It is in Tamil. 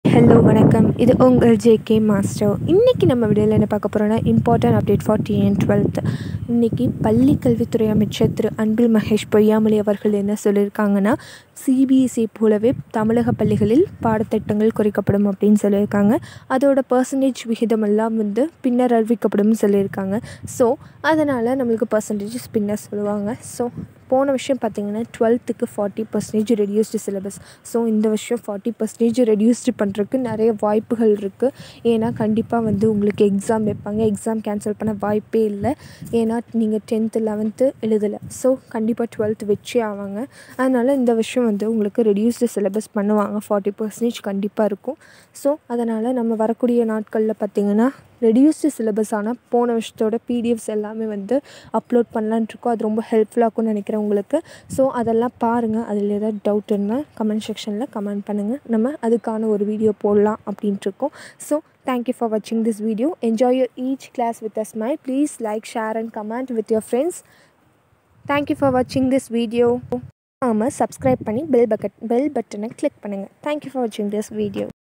ஹலோ வணக்கம் இது உங்கள் ஜேகே மாஸ்டர் இன்றைக்கி நம்ம வீடியோவில் என்ன பார்க்க போகிறோன்னா important update for TN twelfth இன்றைக்கி பள்ளி கல்வித்துறை அமைச்சர் திரு அன்பில் மகேஷ் பொய்யாமொழி அவர்கள் என்ன சொல்லியிருக்காங்கன்னா சிபிஎஸ்சி போலவே தமிழக பள்ளிகளில் பாடத்திட்டங்கள் குறைக்கப்படும் அப்படின்னு சொல்லியிருக்காங்க அதோட பர்சன்டேஜ் விகிதமெல்லாம் வந்து பின்னர் அறிவிக்கப்படும்னு சொல்லியிருக்காங்க ஸோ அதனால் நம்மளுக்கு பர்சன்டேஜஸ் பின்னர் சொல்லுவாங்க ஸோ போன விஷயம் பார்த்திங்கன்னா டுவெல்த்துக்கு forty percentage reduced syllabus so இந்த வருஷம் ஃபார்ட்டி பர்சன்டேஜ் ரெடியூஸ்டு பண்ணுறதுக்கு நிறைய வாய்ப்புகள் இருக்குது ஏன்னா கண்டிப்பாக வந்து உங்களுக்கு எக்ஸாம் வைப்பாங்க எக்ஸாம் கேன்சல் பண்ண வாய்ப்பே இல்லை ஏன்னா நீங்கள் டென்த்து லெவன்த்து எழுதலை ஸோ கண்டிப்பாக டுவெல்த்து வச்சே ஆவாங்க அதனால் இந்த வருஷம் வந்து உங்களுக்கு ரெடியூஸ்டு சிலபஸ் பண்ணுவாங்க ஃபார்ட்டி பர்சன்டேஜ் கண்டிப்பாக இருக்கும் ஸோ அதனால் நம்ம வரக்கூடிய நாட்களில் பார்த்திங்கன்னா ரெடியூஸ்டு சிலபஸான போன வருஷத்தோட பிடிஎஃப்ஸ் எல்லாமே வந்து அப்லோட் பண்ணலான்ட்டு இருக்கோம் அது ரொம்ப ஹெல்ப்ஃபுல்லாக இருக்கும்னு நினைக்கிறேன் உங்களுக்கு ஸோ அதெல்லாம் பாருங்கள் அதில் ஏதாவது டவுட் இருந்தால் கமெண்ட் செக்ஷனில் கமெண்ட் பண்ணுங்கள் நம்ம அதுக்கான ஒரு வீடியோ போடலாம் அப்படின்ட்டு இருக்கோம் ஸோ தேங்க்யூ ஃபார் வாட்சிங் this video enjoy your each class with a smile please like share and comment with your friends thank you for வாட்சிங் திஸ் வீடியோ ஆமாம் சப்ஸ்கிரைப் பண்ணி பெல் பக்கெட் பெல் பட்டனை கிளிக் பண்ணுங்கள் தேங்க்யூ ஃபார் வாட்சிங் திஸ் வீடியோ